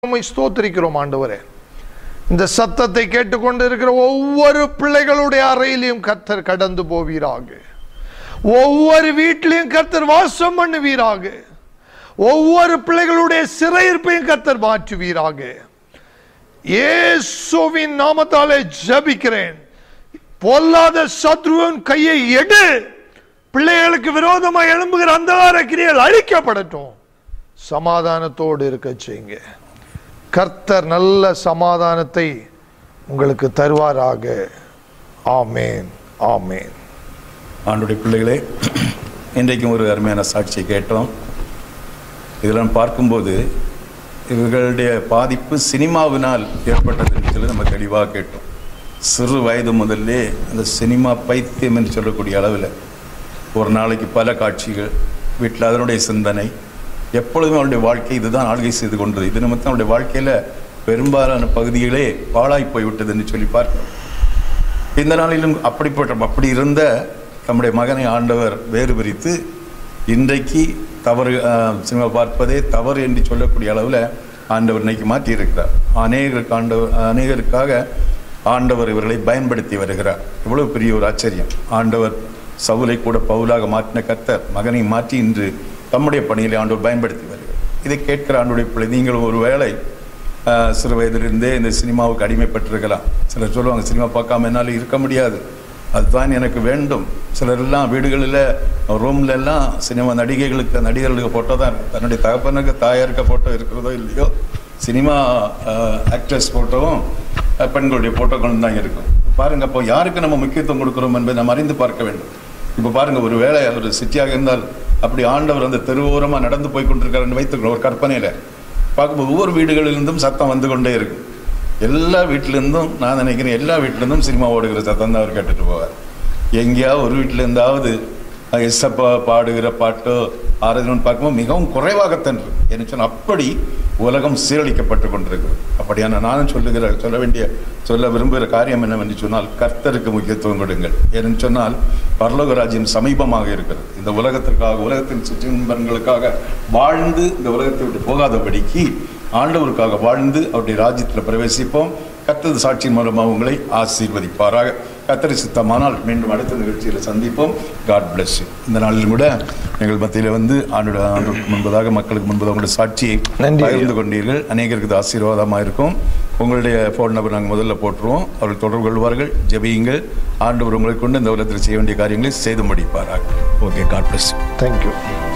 உம்மை ஸ்தோத்திரிக்கிறோம் ஆண்டவரே இந்த சத்தத்தை கேட்டுக்கொண்டு இருக்கிற ஒவ்வொரு பிள்ளைகளுடைய அறையிலையும் கர்த்தர் கடந்து போவீராக ஒவ்வொரு வீட்டிலையும் கர்த்தர் வாசம் பண்ணுவீராக ஒவ்வொரு பிள்ளைகளுடைய சிறையிருப்பையும் கர்த்தர் மாற்றுவீராக இயேசுவின் நாமத்தாலே ஜபிக்கிறேன் பொல்லாத சத்ருவின் கையை எடு பிள்ளைகளுக்கு விரோதமாக எழும்புகிற அந்தகார கிரியைகள் அழிக்கப்படட்டும் சமாதானத்தோடு இருக்க செய்யுங்க கர்த்தர் நல்ல சமாதானத்தை உங்களுக்கு தருவாராக ஆமேன் ஆமேன் ஆண்டுடைய பிள்ளைகளே இன்றைக்கும் ஒரு அருமையான சாட்சியை கேட்டோம் இதெல்லாம் பார்க்கும்போது இவர்களுடைய பாதிப்பு சினிமாவினால் ஏற்பட்டதுன்னு சொல்லி நம்ம தெளிவாக கேட்டோம் சிறு வயது முதல்லே அந்த சினிமா பைத்தியம் என்று சொல்லக்கூடிய அளவில் ஒரு நாளைக்கு பல காட்சிகள் வீட்டில் அதனுடைய சிந்தனை எப்பொழுதுமே அவருடைய வாழ்க்கை இதுதான் ஆளுகை செய்து கொண்டது இது நிமித்தம் அவருடைய வாழ்க்கையில் பெரும்பாலான பகுதிகளே பாழாய் போய்விட்டது என்று சொல்லி பார்க்கிறோம் இந்த நாளிலும் அப்படிப்பட்ட அப்படி இருந்த நம்முடைய மகனை ஆண்டவர் வேறு பிரித்து இன்றைக்கு தவறு அஹ், சினிமா பார்ப்பதே தவறு என்று சொல்லக்கூடிய அளவில் ஆண்டவர் இன்னைக்கு மாற்றியிருக்கிறார் அநேகருக்கு ஆண்டவர் அநேகருக்காக ஆண்டவர் இவர்களை பயன்படுத்தி வருகிறார் இவ்வளவு பெரிய ஒரு ஆச்சரியம் ஆண்டவர் சவுலை கூட பவுலாக மாற்றின கர்த்தர் மகனை மாற்றி இன்று தம்முடைய பணியிலே ஆண்டவர் பயன்படுத்தி வருகிறார் இதை கேட்கிற ஆண்டுடைய பிள்ளை நீங்கள் ஒரு வேளை ஆஹ் சிறு வயதிலிருந்தே இந்த சினிமாவுக்கு அடிமைப்பட்டிருக்கலாம் சிலர் சொல்லுவாங்க சினிமா பார்க்காம என்னால் இருக்க முடியாது அதுதான் எனக்கு வேண்டும் சிலர் எல்லாம் வீடுகளில் ரூம்ல எல்லாம் சினிமா நடிகைகளுக்கு நடிகர்களுக்கு ஃபோட்டோ தான் இருக்கு. தன்னுடைய தகப்பனுக்கு தாயாருக்கு ஃபோட்டோ இருக்கிறதோ இல்லையோ சினிமா ஆக்ட்ரஸ் ஃபோட்டோவும் பெண்களுடைய ஃபோட்டோக்களும் தான் இருக்கும் பாருங்க அப்போ யாருக்கு நம்ம முக்கியத்துவம் கொடுக்குறோம் என்பதை நம்ம அறிந்து பார்க்க வேண்டும் இப்போ பாருங்க ஒரு வேளை ஒரு சிட்டியாக இருந்தால் அப்படி ஆண்டவர் அந்த தெருவோரமாக நடந்து போய் கொண்டிருக்காருன்னு வைத்துக்கிறோம் ஒரு கற்பனையில் பார்க்கும்போது ஒவ்வொரு வீடுகளிலிருந்தும் சத்தம் வந்து கொண்டே இருக்கும் எல்லா வீட்டிலேருந்தும் நான் நினைக்கிறேன் எல்லா வீட்டிலேருந்தும் சினிமா ஓடுகிற சத்தம் தான் அவர் கேட்டுட்டு போவார் எங்கேயாவது ஒரு வீட்டில் இருந்தாவது எஸ்ஸப்பா பாடுகிற பாட்டோ ஆராதனை பார்க்கும்போது மிகவும் குறைவாகத்தான் இருக்கு என்ன சொன்னால் அப்படி உலகம் சீரழிக்கப்பட்டு கொண்டிருக்கிறது அப்படியான நானும் சொல்லுகிற சொல்ல வேண்டிய சொல்ல விரும்புகிற காரியம் என்னவென்று சொன்னால் கர்த்தருக்கு முக்கியத்துவம் கொடுங்கள் ஏன்னு சொன்னால் பரலோக ராஜ்யம் சமீபமாக இருக்கிறது இந்த உலகத்திற்காக உலகத்தின் சுற்றின்பர்களுக்காக வாழ்ந்து இந்த உலகத்தை விட்டு போகாதபடிக்கு ஆண்டவருக்காக வாழ்ந்து அவருடைய ராஜ்யத்தில் பிரவேசிப்போம் கத்தது சாட்சியின் மூலமாக உங்களை ஆசீர்வதிப்பாராக கத்தரி சித்தமானால் மீண்டும் அடுத்த நிகழ்ச்சியில் சந்திப்போம் காட் bless you இந்த நாளிலும் கூட எங்கள் மத்தியில் வந்து ஆண்டோட ஆண்டுக்கு முன்பதாக மக்களுக்கு முன்பதாக உங்களுடைய சாட்சியை நன்றி ஐயா. பகிர்ந்து கொண்டீர்கள் அநேகருக்கு இது ஆசீர்வாதமாக இருக்கும் உங்களுடைய ஃபோன் நம்பர் நாங்கள் முதல்ல போட்டுருவோம் அவர்கள் தொடர்பு கொள்வார்கள் ஜெபியுங்கள் ஆண்டவர் உங்களை கொண்டு இந்த உலகத்தில் செய்ய வேண்டிய காரியங்களை செய்து முடிப்பார்கள் okay God bless you thank you